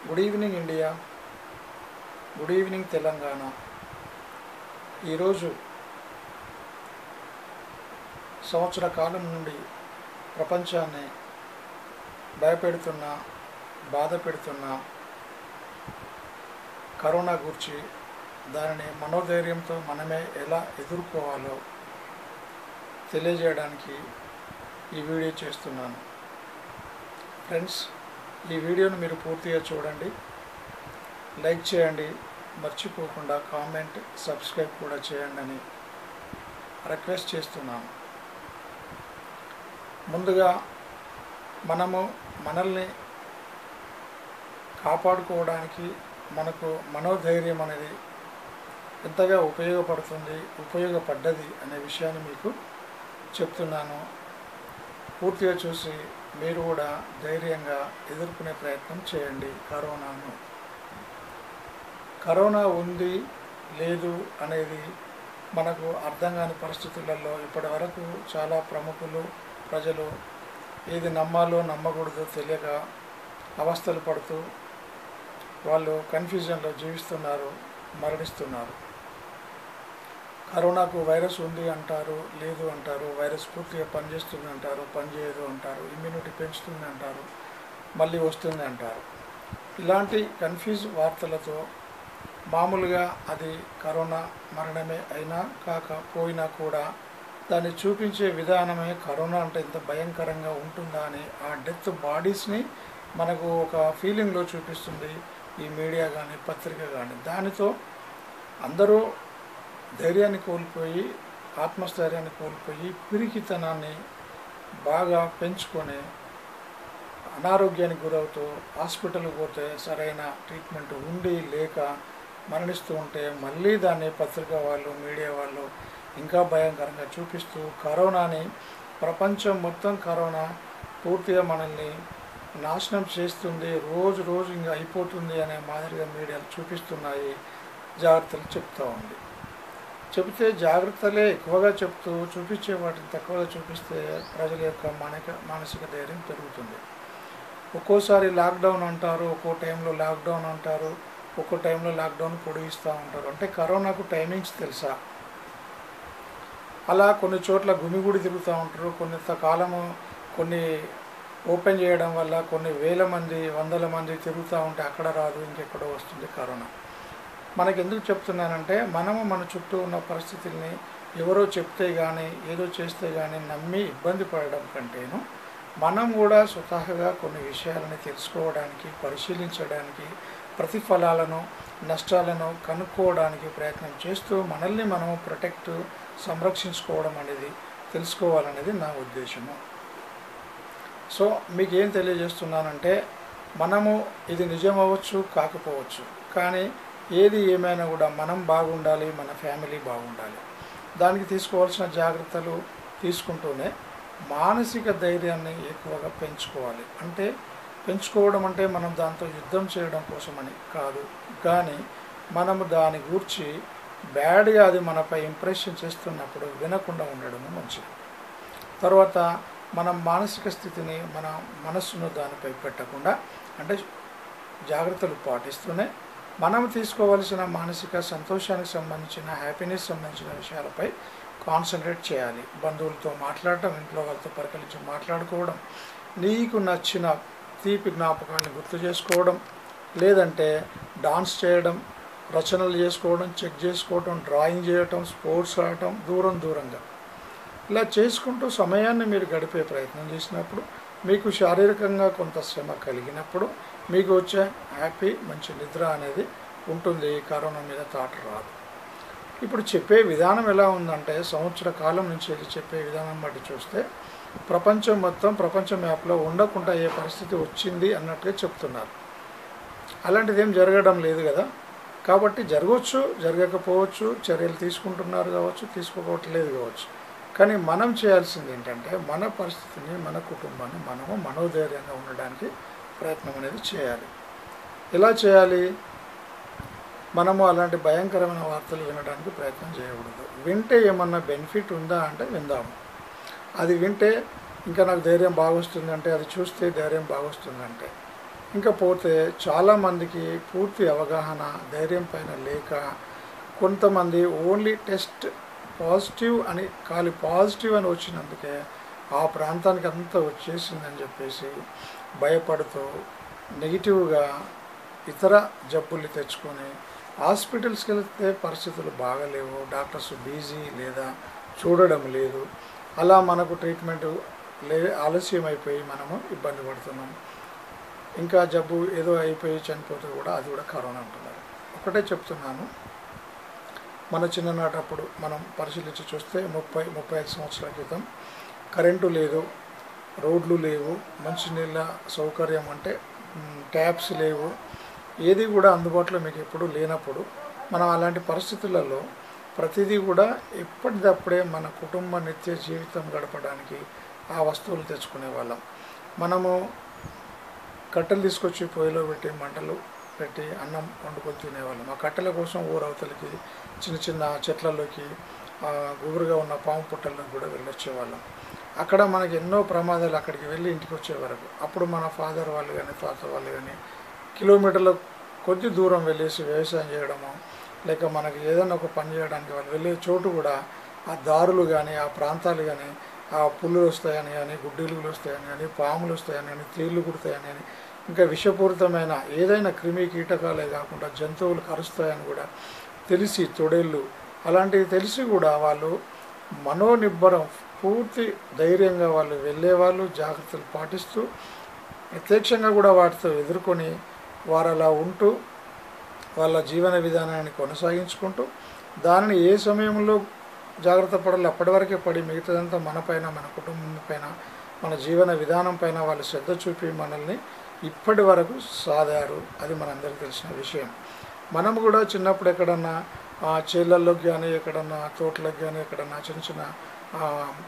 good evening India good evening Telangana ఈరోజు సంవత్సర కాలం నుండి ప్రపంచాన్ని భయపెడుతున్న బాధ పెడుతున్న కరోనా గురించి దానిని మనోధైర్యంతో మనమే ఎలా ఎదుర్కోవాలో తెలియజేయడానికి ఈ వీడియో చేస్తున్నాను ఫ్రెండ్స్ ఈ వీడియోను మీరు పూర్తిగా చూడండి లైక్ చేయండి మర్చిపోకుండా కామెంట్ సబ్స్క్రైబ్ కూడా చేయండి అని రిక్వెస్ట్ చేస్తున్నాను ముందుగా మనము మనల్ని కాపాడుకోవడానికి మనకు మనోధైర్యం అనేది ఎంతగా ఉపయోగపడుతుంది ఉపయోగపడ్డది అనే విషయాన్ని మీకు చెప్తున్నాను పూర్తిగా చూసి మీరు కూడా ధైర్యంగా ఎదుర్కొనే ప్రయత్నం చేయండి కరోనాను కరోనా ఉంది లేదు అనేది మనకు అర్థం కాని పరిస్థితులలో ఇప్పటి వరకు చాలా ప్రముఖులు ప్రజలు ఏది నమ్మాలో నమ్మకూడదో తెలియక అవస్థలు పడుతూ వాళ్ళు కన్ఫ్యూజన్లో జీవిస్తున్నారు మరణిస్తున్నారు కరోనాకు వైరస్ ఉంది అంటారు లేదు అంటారు వైరస్ పూర్తిగా పనిచేస్తుంది అంటారు పనిచేయదు అంటారు ఇమ్యూనిటీ పెంచుతుంది అంటారు మళ్ళీ వస్తుంది అంటారు ఇలాంటి కన్ఫ్యూజ్ వార్తలతో మామూలుగా అది కరోనా మరణమే అయినా కాకపోయినా కూడా దాన్ని చూపించే విధానమే కరోనా అంటే ఇంత భయంకరంగా ఉంటుందా అని ఆ డెత్ బాడీస్ని మనకు ఒక ఫీలింగ్లో చూపిస్తుంది ఈ మీడియా కానీ పత్రిక కానీ దానితో అందరూ ధైర్యాన్ని కోల్పోయి ఆత్మస్థైర్యాన్ని కోల్పోయి పిరికితనాన్ని బాగా పెంచుకొని అనారోగ్యానికి గురవుతూ హాస్పిటల్కి పోతే సరైన ట్రీట్మెంట్ ఉండి లేక మరణిస్తూ ఉంటే మళ్ళీ దాన్ని పత్రిక వాళ్ళు మీడియా వాళ్ళు ఇంకా భయంకరంగా చూపిస్తూ కరోనాని ప్రపంచం మొత్తం కరోనా పూర్తిగా మనల్ని నాశనం చేస్తుంది రోజు రోజు ఇంకా అయిపోతుంది అనే మాదిరిగా మీడియాలు చూపిస్తున్నాయి జాగ్రత్తలు చెప్తూ ఉంది చెబితే జాగ్రత్తలే ఎక్కువగా చెప్తూ చూపించే వాటిని తక్కువగా చూపిస్తే ప్రజల యొక్క మానక మానసిక ధైర్యం పెరుగుతుంది ఒక్కోసారి లాక్డౌన్ అంటారు ఒక్కో టైంలో లాక్డౌన్ అంటారు ఒక్కో టైంలో లాక్డౌన్ పొడిగిస్తూ ఉంటారు అంటే కరోనాకు టైమింగ్స్ తెలుసా అలా కొన్ని చోట్ల గుమిగూడి తిరుగుతూ ఉంటారు కొంత కాలము కొన్ని ఓపెన్ చేయడం వల్ల కొన్ని వేల మంది వందల మంది తిరుగుతూ ఉంటే అక్కడ రాదు ఇంకెక్కడో వస్తుంది కరోనా మనకి ఎందుకు చెప్తున్నానంటే మనము మన చుట్టూ ఉన్న పరిస్థితుల్ని ఎవరో చెప్తే కానీ ఏదో చేస్తే కానీ నమ్మి ఇబ్బంది పడడం కంటేను మనం కూడా స్వతహాగా కొన్ని విషయాలని తెలుసుకోవడానికి పరిశీలించడానికి ప్రతిఫలాలను నష్టాలను కనుక్కోవడానికి ప్రయత్నం చేస్తూ మనల్ని మనము ప్రొటెక్ట్ సంరక్షించుకోవడం అనేది తెలుసుకోవాలనేది నా ఉద్దేశము సో మీకు ఏం తెలియజేస్తున్నానంటే మనము ఇది నిజం అవ్వచ్చు కాకపోవచ్చు కానీ ఏది ఏమైనా కూడా మనం బాగుండాలి మన ఫ్యామిలీ బాగుండాలి దానికి తీసుకోవాల్సిన జాగ్రత్తలు తీసుకుంటూనే మానసిక ధైర్యాన్ని ఎక్కువగా పెంచుకోవాలి అంటే పెంచుకోవడం అంటే మనం దాంతో యుద్ధం చేయడం కోసమని కాదు కానీ మనము దాని గూర్చి బ్యాడ్గా అది మనపై ఇంప్రెషన్ చేస్తున్నప్పుడు వినకుండా ఉండడం మంచిది తర్వాత మన మానసిక స్థితిని మన మనస్సును దానిపై పెట్టకుండా అంటే జాగ్రత్తలు పాటిస్తూనే మనం తీసుకోవలసిన మానసిక సంతోషానికి సంబంధించిన హ్యాపీనెస్ సంబంధించిన విషయాలపై కాన్సన్ట్రేట్ చేయాలి బంధువులతో మాట్లాడటం ఇంట్లో వాళ్ళతో పరికలించి మాట్లాడుకోవడం నీకు నచ్చిన తీపి జ్ఞాపకాన్ని గుర్తు చేసుకోవడం లేదంటే డాన్స్ చేయడం రచనలు చేసుకోవడం చెక్ చేసుకోవడం డ్రాయింగ్ చేయటం స్పోర్ట్స్ ఆడటం దూరం దూరంగా ఇలా చేసుకుంటూ సమయాన్ని మీరు గడిపే ప్రయత్నం చేసినప్పుడు మీకు శారీరకంగా కొంత శ్రమ కలిగినప్పుడు మీకు వచ్చే హ్యాపీ మంచి నిద్ర అనేది ఉంటుంది కరోనా మీద తాట రాదు ఇప్పుడు చెప్పే విధానం ఎలా ఉందంటే సంవత్సర కాలం నుంచి ఇది చెప్పే విధానం బట్టి చూస్తే ప్రపంచం మొత్తం ప్రపంచ మ్యాప్లో ఉండకుండా ఏ పరిస్థితి వచ్చింది అన్నట్టుగా చెప్తున్నారు అలాంటిది ఏం జరగడం లేదు కదా కాబట్టి జరగవచ్చు జరగకపోవచ్చు చర్యలు తీసుకుంటున్నారు కావచ్చు తీసుకోవట్లేదు కావచ్చు కానీ మనం చేయాల్సింది ఏంటంటే మన పరిస్థితిని మన కుటుంబాన్ని మనము మనోధైర్యంగా ఉండడానికి ప్రయత్నం అనేది చేయాలి ఎలా చేయాలి మనము అలాంటి భయంకరమైన వార్తలు వినడానికి ప్రయత్నం చేయకూడదు వింటే ఏమన్నా బెనిఫిట్ ఉందా అంటే విందాము అది వింటే ఇంకా నాకు ధైర్యం బాగొస్తుంది అంటే అది చూస్తే ధైర్యం బాగొస్తుంది అంటే ఇంకా పోతే చాలామందికి పూర్తి అవగాహన ధైర్యం పైన లేక కొంతమంది ఓన్లీ టెస్ట్ పాజిటివ్ అని ఖాళీ పాజిటివ్ అని వచ్చినందుకే ఆ ప్రాంతానికి అంతా వచ్చేసిందని చెప్పేసి భయపడుతూ నెగిటివ్గా ఇతర జబ్బులు తెచ్చుకొని హాస్పిటల్స్కి వెళ్తే పరిస్థితులు బాగలేవు డాక్టర్స్ బిజీ లేదా చూడడం లేదు అలా మనకు ట్రీట్మెంట్ లే ఆలస్యం అయిపోయి మనము ఇబ్బంది పడుతున్నాం ఇంకా జబ్బు ఏదో అయిపోయి చనిపోతే కూడా అది కూడా కరోనా అంటున్నారు ఒకటే చెప్తున్నాను మన చిన్ననాటప్పుడు మనం పరిశీలించి చూస్తే ముప్పై ముప్పై ఐదు సంవత్సరాల క్రితం కరెంటు లేదు రోడ్లు లేవు మంచినీళ్ళ సౌకర్యం అంటే మ్, ట్యాప్స్ లేవు ఏది కూడా అందుబాటులో మీకు ఎప్పుడు లేనప్పుడు మనం అలాంటి పరిస్థితులలో ప్రతిదీ కూడా ఎప్పటిదప్పుడే మన కుటుంబ నిత్య జీవితం గడపడానికి ఆ వస్తువులు తెచ్చుకునే వాళ్ళం మనము కట్టెలు తీసుకొచ్చి పొయ్యిలో పెట్టి మంటలు పెట్టి అన్నం వండుకొని తినేవాళ్ళం ఆ కట్టెల కోసం ఊరవతలకి చిన్న చిన్న చెట్లలోకి ఆ, గుబురుగా ఉన్న పాము పుట్టల్లోకి కూడా వెళ్ళొచ్చేవాళ్ళం అక్కడ మనకి ఎన్నో ప్రమాదాలు అక్కడికి వెళ్ళి ఇంటికి వచ్చే వరకు అప్పుడు మన ఫాదర్ వాళ్ళు కానీ తాత వాళ్ళు కానీ కిలోమీటర్ల కొద్ది దూరం వెళ్ళేసి వ్యవసాయం చేయడము లేక మనకి ఏదైనా ఒక పని చేయడానికి వాళ్ళు వెళ్ళే చోటు కూడా ఆ దారులు కానీ ఆ ప్రాంతాలు కానీ ఆ పుల్లులు వస్తాయని కానీ గుడ్డీలుగులు వస్తాయని కానీ పాములు వస్తాయని కానీ తేళ్ళు కుడతాయని కానీ ఇంకా విషపూరితమైన ఏదైనా క్రిమి కీటకాలే కాకుండా జంతువులు కరుస్తాయని కూడా తెలిసి తొడేళ్ళు అలాంటివి తెలిసి కూడా వాళ్ళు మనోనిబ్బరం పూర్తి ధైర్యంగా వాళ్ళు వెళ్ళేవాళ్ళు జాగ్రత్తలు పాటిస్తూ ప్రత్యక్షంగా కూడా వాటితో ఎదుర్కొని వారు అలా ఉంటూ వాళ్ళ జీవన విధానాన్ని కొనసాగించుకుంటూ దానిని ఏ సమయంలో జాగ్రత్త పడాలి అప్పటి వరకే పడి మిగతాదంతా మన పైన మన కుటుంబం పైన మన జీవన విధానం పైన వాళ్ళు శ్రద్ధ చూపి మనల్ని ఇప్పటి వరకు సాధారు అది మనందరికీ తెలిసిన విషయం మనం కూడా చిన్నప్పుడు ఎక్కడన్నా ఆ, చేళ్ళల్లోకి కానీ ఎక్కడన్నా తోటలకు కానీ ఎక్కడన్నా చిన్న చిన్న ఆ,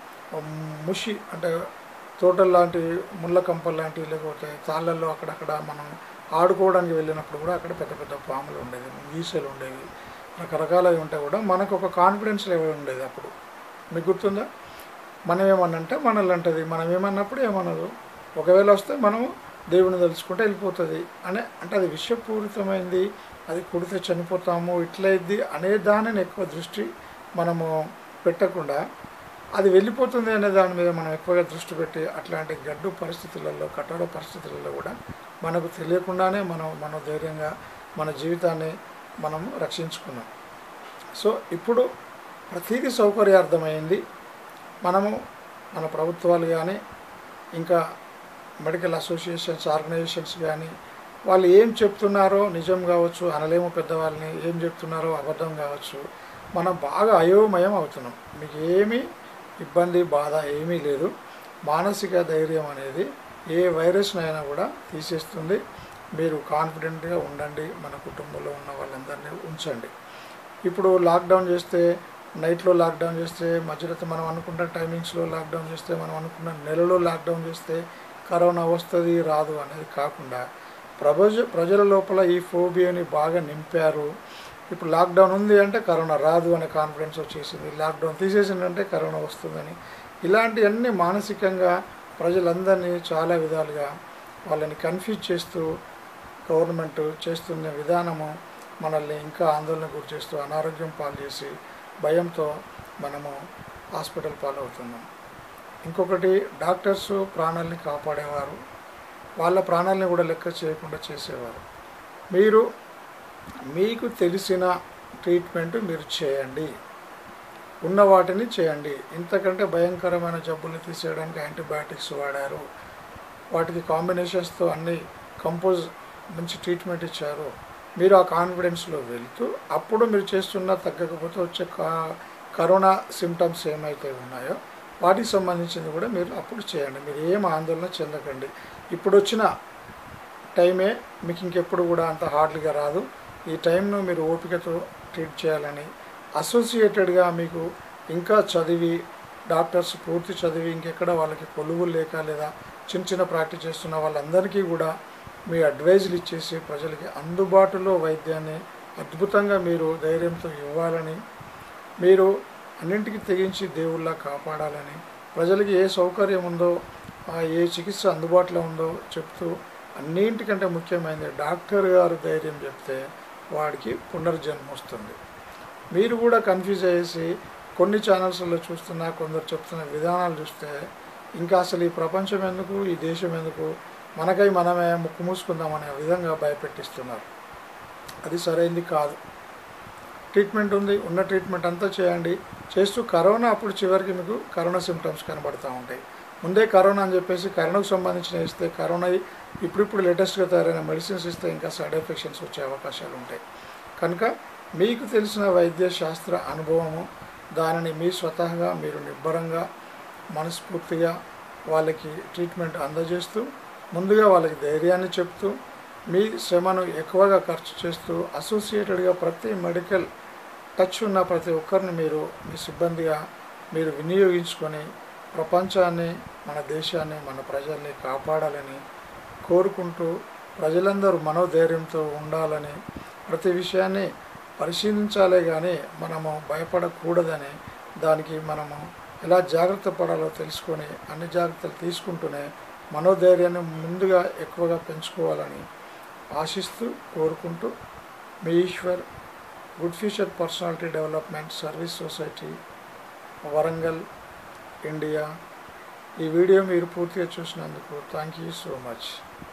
ముషి అంటే తోటలు లాంటి ముళ్ళ కంపలు లాంటివి లేకపోతే తాళ్ళల్లో అక్కడక్కడ మనం ఆడుకోవడానికి వెళ్ళినప్పుడు కూడా అక్కడ పెద్ద పెద్ద పాములు ఉండేవి ఈసలు ఉండేవి రకరకాలవి ఉంటే కూడా మనకు ఒక కాన్ఫిడెన్స్ లెవెల్ ఉండేది అప్పుడు మీకు గుర్తుందా మనం ఏమన్నంటే మనల్ని అంటది మనం ఏమన్నప్పుడు ఏమన్నదు ఒకవేళ వస్తే మనము దేవుని తలుచుకుంటే వెళ్ళిపోతుంది అనే అంటే అది విషపూరితమైంది అది కుడితే చనిపోతాము ఇట్లయిద్ది అనే దానిని ఎక్కువ దృష్టి మనము పెట్టకుండా అది వెళ్ళిపోతుంది అనే దాని మీద మనం ఎక్కువగా దృష్టి పెట్టి అట్లాంటి గడ్డు పరిస్థితులలో కఠోర పరిస్థితులలో కూడా మనకు తెలియకుండానే మనం మన ధైర్యంగా మన జీవితాన్ని మనం రక్షించుకున్నాం సో ఇప్పుడు ప్రతిదీ సౌకర్యార్థమైంది మనము మన ప్రభుత్వాలు కానీ ఇంకా మెడికల్ అసోసియేషన్స్ ఆర్గనైజేషన్స్ కానీ వాళ్ళు ఏం చెప్తున్నారో నిజం కావచ్చు అనలేము పెద్దవాళ్ళని ఏం చెప్తున్నారో అబద్ధం కావచ్చు మనం బాగా అయోమయం అవుతున్నాం మీకు ఏమీ ఇబ్బంది బాధ ఏమీ లేదు మానసిక ధైర్యం అనేది ఏ వైరస్నైనా కూడా తీసేస్తుంది మీరు కాన్ఫిడెంట్గా ఉండండి మన కుటుంబంలో ఉన్న వాళ్ళందరినీ ఉంచండి ఇప్పుడు లాక్డౌన్ చేస్తే నైట్లో లాక్డౌన్ చేస్తే మధ్యలో మనం అనుకున్న టైమింగ్స్లో లాక్డౌన్ చేస్తే మనం అనుకున్న నెలలో లాక్డౌన్ చేస్తే కరోనా వస్తుంది రాదు అనేది కాకుండా ప్రపంచ ప్రజల లోపల ఈ ఫోబియాని బాగా నింపారు ఇప్పుడు లాక్డౌన్ ఉంది అంటే కరోనా రాదు అనే కాన్ఫిడెన్స్ వచ్చేసింది లాక్డౌన్ తీసేసిందంటే కరోనా వస్తుందని ఇలాంటివన్నీ మానసికంగా ప్రజలందరినీ చాలా విధాలుగా వాళ్ళని కన్ఫ్యూజ్ చేస్తూ గవర్నమెంట్ చేస్తున్న విధానము మనల్ని ఇంకా ఆందోళన గురి చేస్తూ అనారోగ్యం పాలు చేసి భయంతో మనము హాస్పిటల్ పాలవుతున్నాం ఇంకొకటి డాక్టర్స్ ప్రాణాలని కాపాడేవారు వాళ్ళ ప్రాణాలని కూడా లెక్క చేయకుండా చేసేవారు మీరు మీకు తెలిసిన ట్రీట్మెంట్ మీరు చేయండి ఉన్న వాటిని చేయండి ఇంతకంటే భయంకరమైన జబ్బుల్ని తీసేయడానికి యాంటీబయాటిక్స్ వాడారు వాటికి కాంబినేషన్స్తో అన్ని కంపోజ్ మంచి ట్రీట్మెంట్ ఇచ్చారు మీరు ఆ కాన్ఫిడెన్స్లో వెళ్తూ అప్పుడు మీరు చేస్తున్న తగ్గకపోతే వచ్చే కా- కరోనా సిమ్టమ్స్ ఏమైతే ఉన్నాయో వాటికి సంబంధించింది కూడా మీరు అప్పుడు చేయండి మీరు ఏం ఆందోళన చెందకండి ఇప్పుడు వచ్చిన టైమే మీకు ఇంకెప్పుడు కూడా అంత హార్డ్లీగా రాదు ఈ టైంను మీరు ఓపికతో ట్రీట్ చేయాలని అసోసియేటెడ్గా మీకు ఇంకా చదివి డాక్టర్స్ పూర్తి చదివి ఇంకెక్కడ వాళ్ళకి కొలువులు లేక లేదా చిన్న చిన్న ప్రాక్టీస్ చేస్తున్న వాళ్ళందరికీ కూడా మీ అడ్వైజులు ఇచ్చేసి ప్రజలకి అందుబాటులో వైద్యాన్ని అద్భుతంగా మీరు ధైర్యంతో ఇవ్వాలని మీరు అన్నింటికి తెగించి దేవుళ్ళ కాపాడాలని ప్రజలకి ఏ సౌకర్యం ఉందో ఆ ఏ చికిత్స అందుబాటులో ఉందో చెప్తూ అన్నింటికంటే ముఖ్యమైనది డాక్టర్ గారు ధైర్యం చెప్తే వాడికి పునర్జన్మ వస్తుంది మీరు కూడా కన్ఫ్యూజ్ అయ్యేసి కొన్ని ఛానల్స్లో చూస్తున్నా కొందరు చెప్తున్న విధానాలు చూస్తే ఇంకా అసలు ఈ ప్రపంచం ఎందుకు ఈ దేశం ఎందుకు మనకై మనమే ముక్కు మూసుకుందామనే విధంగా భయపెట్టిస్తున్నారు అది సరైంది కాదు ట్రీట్మెంట్ ఉంది ఉన్న ట్రీట్మెంట్ అంతా చేయండి చేస్తూ కరోనా అప్పుడు చివరికి మీకు కరోనా సిమ్టమ్స్ కనబడుతూ ఉంటాయి ముందే కరోనా అని చెప్పేసి కరోనాకు సంబంధించిన ఇస్తే కరోనా ఇప్పుడిప్పుడు లేటెస్ట్గా తయారైన మెడిసిన్స్ ఇస్తే ఇంకా సైడ్ ఎఫెక్షన్స్ వచ్చే అవకాశాలు ఉంటాయి కనుక మీకు తెలిసిన వైద్య శాస్త్ర అనుభవము దానిని మీ స్వతహాగా మీరు నిబ్బరంగా మనస్ఫూర్తిగా వాళ్ళకి ట్రీట్మెంట్ అందజేస్తూ ముందుగా వాళ్ళకి ధైర్యాన్ని చెప్తూ మీ శ్రమను ఎక్కువగా ఖర్చు చేస్తూ అసోసియేటెడ్గా ప్రతి మెడికల్ టచ్ ఉన్న ప్రతి ఒక్కరిని మీరు మీ సిబ్బందిగా మీరు వినియోగించుకొని ప్రపంచాన్ని మన దేశాన్ని మన ప్రజల్ని కాపాడాలని కోరుకుంటూ ప్రజలందరూ మనోధైర్యంతో ఉండాలని ప్రతి విషయాన్ని పరిశీలించాలే కానీ మనము భయపడకూడదని దానికి మనము ఎలా జాగ్రత్త పడాలో తెలుసుకొని అన్ని జాగ్రత్తలు తీసుకుంటూనే మనోధైర్యాన్ని ముందుగా ఎక్కువగా పెంచుకోవాలని ఆశిస్తూ కోరుకుంటూ మీ Eshwar good future personality development service society Warangal India ఈ వీడియో మీరు పూర్తిగా చూసినందుకు థ్యాంక్ యూ సో మచ్